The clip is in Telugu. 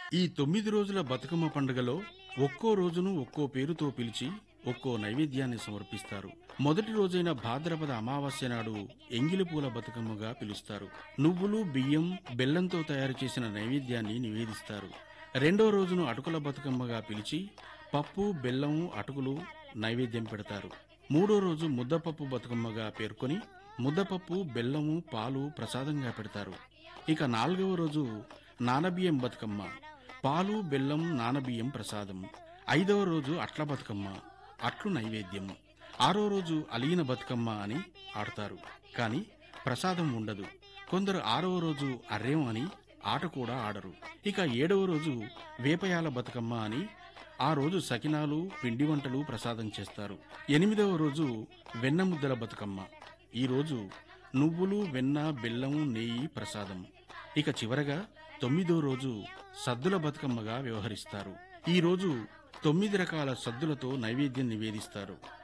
ఈ తొమ్మిది రోజుల బతుకమ్మ పండుగలో ఒక్కో రోజును ఒక్కో పేరుతో పిలిచి ఒక్కో నైవేద్యాన్ని సమర్పిస్తారు మొదటి రోజైన భాద్రపద అమావాస్య నాడు ఎంగిలి పూల బతుకమ్మగా పిలుస్తారు నువ్వులు బియ్యం బెల్లంతో తయారు చేసిన నైవేద్యాన్ని నివేదిస్తారు రెండో రోజును అటుకుల బతుకమ్మగా పిలిచి పప్పు బెల్లం అటుకులు నైవేద్యం పెడతారు మూడో రోజు ముద్దపప్పు బతుకమ్మగా పేర్కొని ముద్దపప్పు బెల్లము పాలు ప్రసాదంగా పెడతారు ఇక నాలుగవ రోజు నానబియ్యం బతుకమ్మ పాలు బెల్లం నానబియ్యం ప్రసాదం ఐదవ రోజు అట్ల బతుకమ్మ అట్లు నైవేద్యం ఆరో రోజు అలిగిన బతుకమ్మ అని ఆడతారు కాని ప్రసాదం ఉండదు కొందరు ఆరవ రోజు అర్రేం అని ఆట కూడా ఆడరు ఇక ఏడవ రోజు వేపయాల బతుకమ్మ అని ఆ రోజు సకినాలు పిండి వంటలు ప్రసాదం చేస్తారు ఎనిమిదవ రోజు వెన్న ముద్దల బతుకమ్మ ఈ రోజు నువ్వులు వెన్న బెల్లం నెయ్యి ప్రసాదం ఇక చివరగా తొమ్మిదో రోజు సద్దుల బతుకమ్మగా వ్యవహరిస్తారు ఈ రోజు తొమ్మిది రకాల సద్దులతో నైవేద్యం నివేదిస్తారు